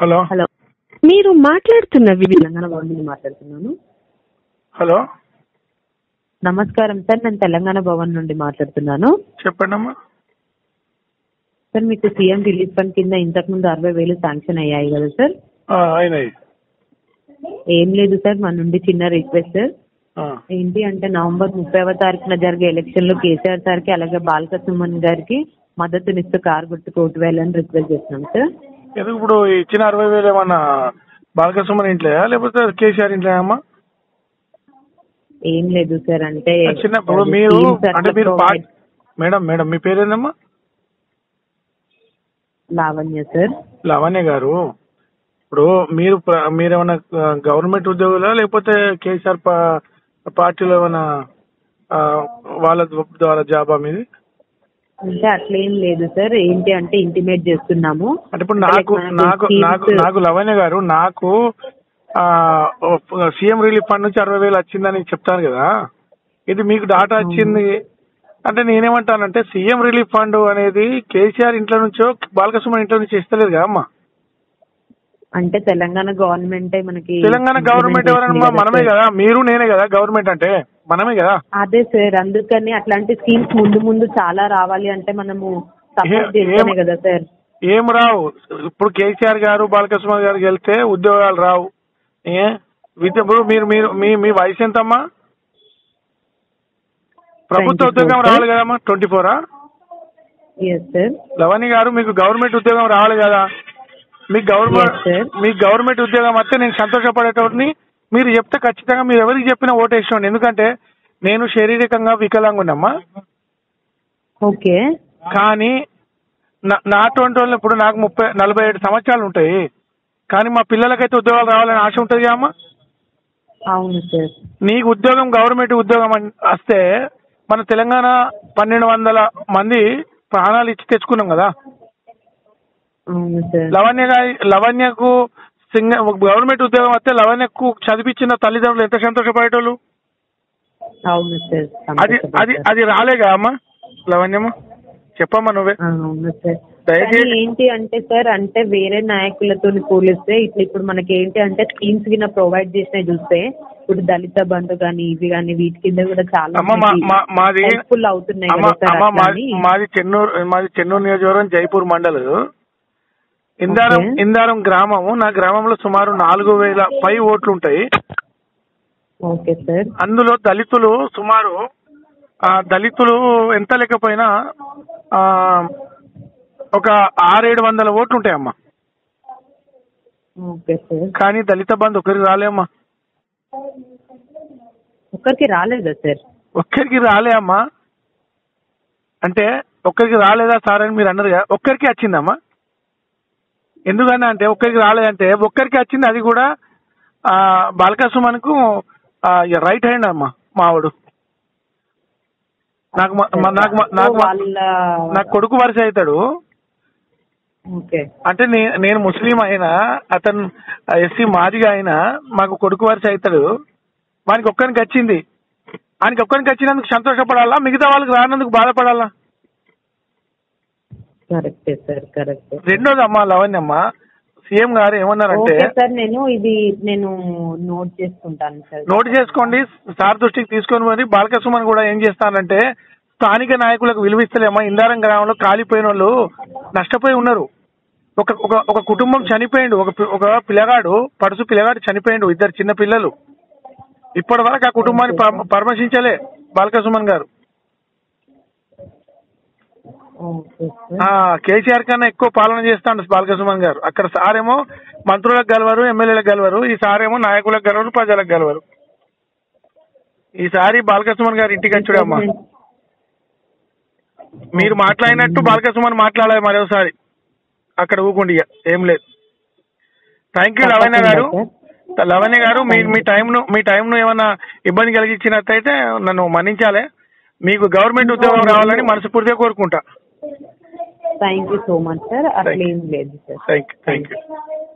Hello hello మీరు మాట్లాడుతున్న వివి తెలంగాణ భవన్ నుండి మాట్లాడుతున్నాను హలో నమస్కారం సార్ నేను తెలంగాణ భవన్ నుండి మాట్లాడుతున్నాను చెప్పండి అమ్మా సార్ మీకు సీఎం రిలీఫ్ ఫండ్ కింద ఇంతకు ముందు అరవై వేలు శాంక్షన్ అయ్యాయి కదా సార్ ఆ, అయినాయి ఏం లేదు సార్ మన నుండి చిన్న రిక్వెస్ట్ సార్ ఆ, ఏంటి అంటే నవంబర్ ముప్పైవ తారీఖున జరిగే ఎలక్షన్ లో కేసీఆర్ సార్కి అలాగే బాలక సుమన్ గారికి మద్దతునిస్తూ కారు గుర్తుకు ఓటు వేయాలని రిక్వెస్ట్ చేస్తున్నాం సార్ ఎందుకు ఇప్పుడు ఇచ్చిన అరవై వేలు ఏమన్నా బాలకృష్ణ ఇంట్లో లేకపోతే కేసీఆర్ ఇంట్లో అమ్మా ఏం లేదు సార్ అంటే చిన్న ఇప్పుడు మీరు schemes అట్లా అంటే మీరు పా- provide- మేడం మేడం మీ పేరేందమ్మా లావణ్య సార్ లవణ్య గారు ఇప్పుడు మీరు ప్ర- మీరేమన్నా గవర్నమెంట్ ఉద్యోగులా లేకపోతే కేసీఆర్ పా- పార్టీలో ఏమైనా ఆ, వాళ్ళ ద్వారా జాబా మీది అంటే అట్లేం లేదు సార్ ఏంటి అంటే ఇంటిమేట్ చేస్తున్నాము అంటే ఇప్పుడు నాకు Like నాకు మనకి నాకు schemes- నాకు లవణ్య గారు నాకు సీఎం రిలీఫ్ ఫండ్ నుంచి అరవై వేలు వచ్చిందని చెప్తాను కదా ఇది మీకు డాటా వచ్చింది అంటే నేనేమంటానంటే సీఎం రిలీఫ్ ఫండ్ అనేది కేసీఆర్ ఇంట్లో నుంచో బాలకృష్ణ ఇంట్లో నుంచి ఇస్తలేదు కదా అమ్మా అంటే తెలంగాణ గవర్నమెంటే మనకి తెలంగాణ గవర్నమెంట్ implement ఎవరన్నా చేసింది మనమే సార్. కదా మీరు నేనే కదా గవర్నమెంట్ అంటే మనమే కదా అదే సార్ అందుకని అట్లాంటి స్కీమ్స్ ముందు ముందు చాలా రావాలి అంటే మనము సపోర్ట్ ఏ- చేస్తేనే ఏం- కదా సార్ ఏం రావు ఇప్పుడు కేసీఆర్ గారు బాలకృష్ణ గారికి వెళ్తే ఉద్యోగాలు రావు ఏ విద్య ఇప్పుడు మీరు మీరు మీ మీ వయసు ఎంతమ్మా ప్రభుత్వ 24, ఉద్యోగం sir. రావాలి కదమ్మా ట్వంటీ ఫోరా ఎస్ సార్ లవణి గారు మీకు గవర్నమెంట్ ఉద్యోగం రావాలి కదా మీకు గవర్నమెంట్ Yes, sir. మీకు గవర్నమెంట్ ఉద్యోగం వస్తే నేను సంతోషపడేటోడిని మీరు చెప్తే ఖచ్చితంగా మీరు ఎవరికి చెప్పినా ఓటేసుకోండి ఎందుకంటే నేను శారీరకంగా వికలాంగున్నమ్మా ఓకే కానీ నా- నా అటువంటి వాళ్ళు ఇప్పుడు నాకు ముప్పై నలభై ఏడు సంవత్సరాలు ఉంటాయి కానీ మా పిల్లలకైతే ఉద్యోగాలు రావాలని ఆశ ఉంటుంది అమ్మా అవును సార్ నీకు ఉద్యోగం గవర్నమెంట్ ఉద్యోగం అన్- వస్తే మన తెలంగాణ పన్నెండు వందల మంది ప్రాణాలు ఇచ్చి తెచ్చుకున్నాం కదా అవును సార్ లవణ్య గారి లవణ్యకు సింగ గవర్నమెంట్ ఉద్యోగం వస్తే లవణ్యకు చదివించిన తల్లిదండ్రులు ఎంత సంతోషపడేటోళ్ళు అవును సార్ అది అది అది రాలేగా అమ్మా లవణ్యమ్మ చెప్పమ్మా నువ్వే ఆ, అవును సార్ దయచేసి- కానీ ఏంటి అంటే సార్ అంటే వేరే నాయకులతో పోలిస్తే ఇట్లా ఇప్పుడు మనకి ఏంటి అంటే స్కీమ్స్ కింద ప్రొవైడ్ చేసినవి చూస్తే ఇప్పుడు దళిత బంధు కానీ ఇవి కానీ వీటి కింద కూడా చాలా అమ్మ మా- మా- మాది హెల్ప్ఫుల్ అవుతున్నాయి అమ్మ కదా సార్ అమ్మ అట్లా మాది అని. మాది చెన్నూరు మాది చెన్నూరు నియోజకవర్గం జైపూర్ మండల్ ఇందారం Okay. ఇందారం గ్రామము నా గ్రామంలో సుమారు నాలుగు వేల పై ఓట్లు ఉంటాయి ఓకే సార్ అందులో దళితులు సుమారు ఆ దళితులు ఎంత లేకపోయినా ఆ ఒక ఆరేడు వందల ఓట్లు ఉంటాయమ్మా ఓకే సార్ కానీ దళిత బంధు ఒకరికి రాలేమ్మా ఒక్కరికి రాలేదా సార్ ఒక్కరికి రాలే అమ్మా అంటే ఒక్కరికి రాలేదా సార్ అని మీరు అన్నారు కదా ఒక్కరికి వచ్చిందమ్మా ఎందుకన్నా అంటే ఒక్కరికి రాలేదంటే ఒక్కరికి వచ్చింది అది కూడా ఆ బాలకసుమన్కు రైట్ హ్యాండ్ అమ్మా మావాడు నాకు మ- మ- నాకు మ- నాకు మ- వాళ్ళ నాకు కొడుకు వరుస అవుతాడు ఓకే అంటే నే- నేను ముస్లిం అయినా అతను ఎస్సీ మాదిగా అయినా మాకు కొడుకు వరుస అవుతాడు వానికి ఒక్కరికి వచ్చింది ఆయనకి ఒక్కరికి వచ్చినందుకు సంతోషపడాలా మిగతా వాళ్ళకి రానందుకు బాధపడాలా కరెక్టే సార్ కరెక్ట్ రెండోది అమ్మా లవణ్య అమ్మ సీఎం గారు ఏమన్నారంటే ఓకే సార్ నేను ఇది నేను నోట్ చేసుకుంటాను సార్ నోటు చేసుకోండి సార్ దృష్టికి తీసుకొని మరి బాలకృష్ణమని కూడా ఏం చేస్తానంటే స్థానిక నాయకులకు విలువిస్తలేమా ఇందారం గ్రామంలో కాలిపోయిన వాళ్ళు నష్టపోయి ఉన్నారు ఒక ఒక ఒక కుటుంబం చనిపోయిండు ఒక పి- ఒక పిల్లగాడు పడుసు పిల్లగాడు చనిపోయిండు ఇద్దరు చిన్న పిల్లలు ఇప్పటి వరకు ఆ కుటుంబాన్ని ప- పరామర్శించలే బాలకృష్ణమన్ గారు ఓకే ఆ సార్ కేసీఆర్ కన్నా ఎక్కువ పాలన చేస్తాడు బాలకృష్ణమన్ గారు అక్కడ సారేమో మంత్రులకు గెలవరు ఎమ్మెల్యేలకు గెలవరు ఈ సారేమో నాయకులకు గెలవరు ప్రజలకు గెలవరు ఈసారి బాలకృష్ణమన్ గారు ఇంటికి వచ్చుడే అమ్మా మీరు మాట్లాడినట్టు బాలకృష్ణమన్ మాట్లాడాలి మరోసారి అక్కడ ఊకుండి ఇక ఏం లేదు థ్యాంక్ యూ లవణ్య గారు లవణ్య గారు మీ మీ టైంను మీ టైంను ఏమన్నా ఇబ్బంది కలిగించినట్టయితే నన్ను మన్నించాలి మీకు గవర్నమెంట్ ఉద్యోగం రావాలని మనస్ఫూర్తిగా కోరుకుంటా thank you so much sir అట్లా ఏం లేదు sir thank you thank you